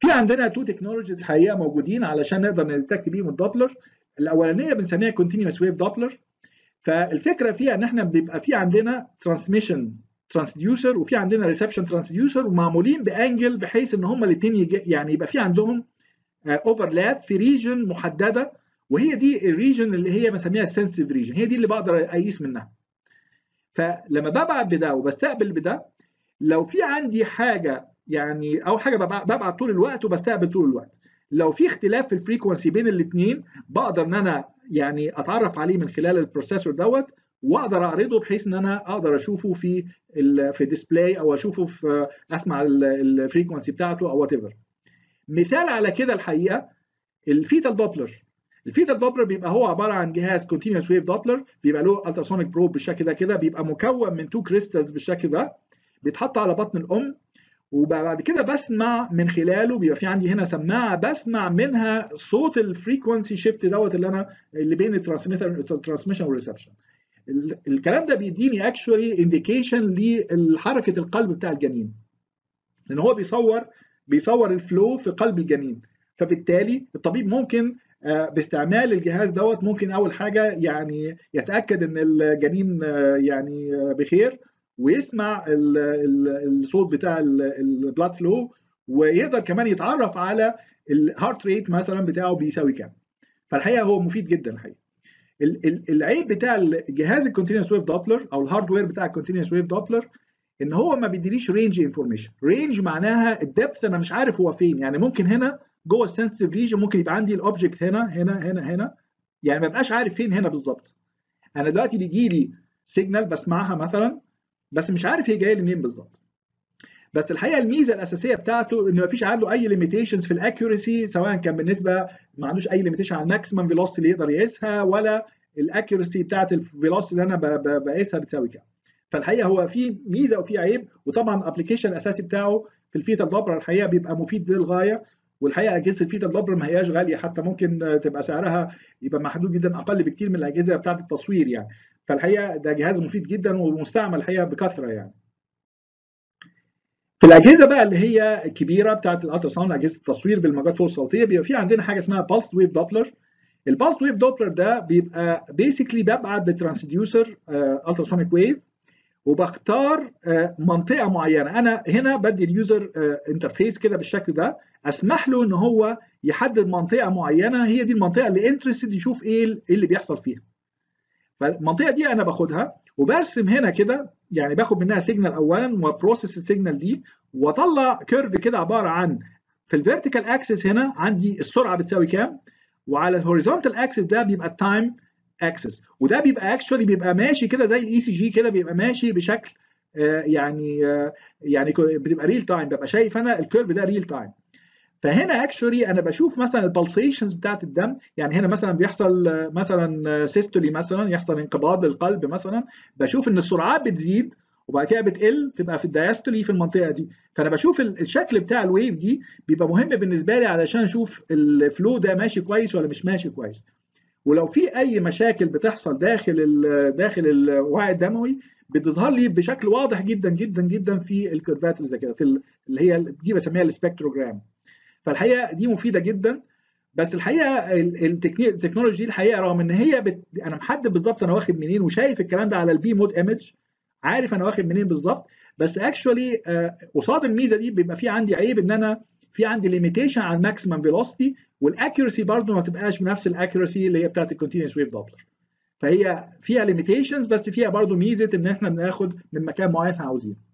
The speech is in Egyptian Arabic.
في عندنا تو تكنولوجيز حقيقه موجودين علشان نقدر نديتكت بيهم الدوبلر الاولانيه بنسميها كونتينوس ويف دوبلر فالفكره فيها ان احنا بيبقى في عندنا ترانسميشن ترانسديوسر وفي عندنا ريسبشن ترانسديوسر ومعمولين بانجل بحيث ان هما الاثنين يعني يبقى في عندهم اوفرلاب في ريجن محدده وهي دي الريجن اللي هي بنسميها السنسيتيف ريجن هي دي اللي بقدر اقيس منها فلما ببعت بده وبستقبل بده لو في عندي حاجه يعني او حاجه ببعت طول الوقت وبستقبل طول الوقت لو في اختلاف في الفريكونسي بين الاثنين بقدر ان انا يعني اتعرف عليه من خلال البروسيسور دوت واقدر اعرضه بحيث ان انا اقدر اشوفه في في ديسبلاي او اشوفه في اسمع الفريكونسي بتاعته او وات ايفر مثال على كده الحقيقه الفيتال دوبلر الفيتال دوبلر بيبقى هو عباره عن جهاز كونتينوس ويف دوبلر بيبقى له التراسونيك بروب بالشكل ده كده بيبقى مكون من تو كريستالز بالشكل ده بيتحط على بطن الام وبعد كده بسمع من خلاله بيبقى في عندي هنا سماعه بسمع منها صوت الفريكونسي شيفت دوت اللي انا اللي بين الترانسميشن والريسبشن الكلام ده بيديني اكشولي انديكيشن لحركه القلب بتاع الجنين لان هو بيصور بيصور الفلو في قلب الجنين فبالتالي الطبيب ممكن باستعمال الجهاز دوت ممكن اول حاجه يعني يتاكد ان الجنين يعني بخير ويسمع الصوت بتاع البلاد فلو ويقدر كمان يتعرف على الهارت ريت مثلا بتاعه بيساوي كام فالحقيقه هو مفيد جدا الحقيقه العيب بتاع الجهاز الكونتينوس ويف دوبلر او الهاردوير بتاع الكونتينوس ويف دوبلر ان هو ما بيديليش رينج انفورميشن رينج معناها الدبث انا مش عارف هو فين يعني ممكن هنا جوه السنسيتيف ريجن ممكن يبقى عندي الاوبجكت هنا هنا هنا هنا يعني ما بقاش عارف فين هنا بالظبط انا دلوقتي بيجي لي سيجنال بسمعها مثلا بس مش عارف هي جايه لي منين بالظبط بس الحقيقه الميزه الاساسيه بتاعته ان مفيش عنده اي ليميتيشنز في الاكيورسي سواء كان بالنسبه ما عندوش اي ليميتيشن على الماكسيمم فيلوسيتي اللي يقدر يقيسها ولا الاكيورسي بتاعت الفيلوسيتي اللي انا بقيسها بتساوي كام فالحقيقه هو في ميزه وفي عيب وطبعا الابلكيشن الاساسي بتاعه في الفيتال دوبلر الحقيقه بيبقى مفيد للغايه والحقيقه اجهزه الفيتال دوبلر ما هياش غاليه حتى ممكن تبقى سعرها يبقى محدود جدا اقل بكتير من الاجهزه بتاعه التصوير يعني فالحقيقه ده جهاز مفيد جدا ومستعمل الحقيقه بكثره يعني في الاجهزه بقى اللي هي الكبيره بتاعه الالترا ساوند اجهزه التصوير بالموجات فوق الصوتيه بيبقى في عندنا حاجه اسمها بالس ويف دوبلر البالس ويف دوبلر ده بيبقى بيسكلي ببعت بترانسديوسر الترا سونيك ويف وبختار منطقه معينه انا هنا بدي اليوزر انترفيس كده بالشكل ده اسمح له ان هو يحدد منطقه معينه هي دي المنطقه اللي انترستد يشوف ايه اللي بيحصل فيها فالمنطقه دي انا باخدها وبرسم هنا كده يعني باخد منها سيجنال اولا وبروسيس السيجنال دي واطلع كيرف كده عباره عن في الفيرتيكال اكسس هنا عندي السرعه بتساوي كام وعلى الهوريزونتال اكسس ده بيبقى التايم اكسس وده بيبقى اكشولي بيبقى ماشي كده زي الاي سي جي كده بيبقى ماشي بشكل آه يعني آه يعني بتبقى ريل تايم ببقى شايف انا الكيرف ده ريل تايم فهنا اكشولي انا بشوف مثلا البلسيشنز بتاعت الدم يعني هنا مثلا بيحصل مثلا سيستولي مثلا يحصل انقباض للقلب مثلا بشوف ان السرعات بتزيد وبعد كده بتقل تبقى في الدايستولي في المنطقه دي فانا بشوف الشكل بتاع الويف دي بيبقى مهم بالنسبه لي علشان اشوف الفلو ده ماشي كويس ولا مش ماشي كويس ولو في اي مشاكل بتحصل داخل ال داخل الوعي الدموي بتظهر لي بشكل واضح جدا جدا جدا في الكيرفات اللي زي كده في اللي هي دي بسميها السبكتروجرام فالحقيقه دي مفيده جدا بس الحقيقه التكنولوجي دي الحقيقه رغم ان هي بت... انا محدد بالظبط انا واخد منين وشايف الكلام ده على البي مود ايمج عارف انا واخد منين بالظبط بس اكشولي قصاد الميزه دي بيبقى في عندي عيب ان انا في عندي ليميتيشن على الماكسيمم فيلوسيتي والاكيورسي برضه ما تبقاش بنفس الاكيورسي اللي هي بتاعت الكونتينوس ويف دوبلر فهي فيها ليميتيشنز بس فيها برضه ميزه ان احنا بناخد من مكان معين احنا عاوزينه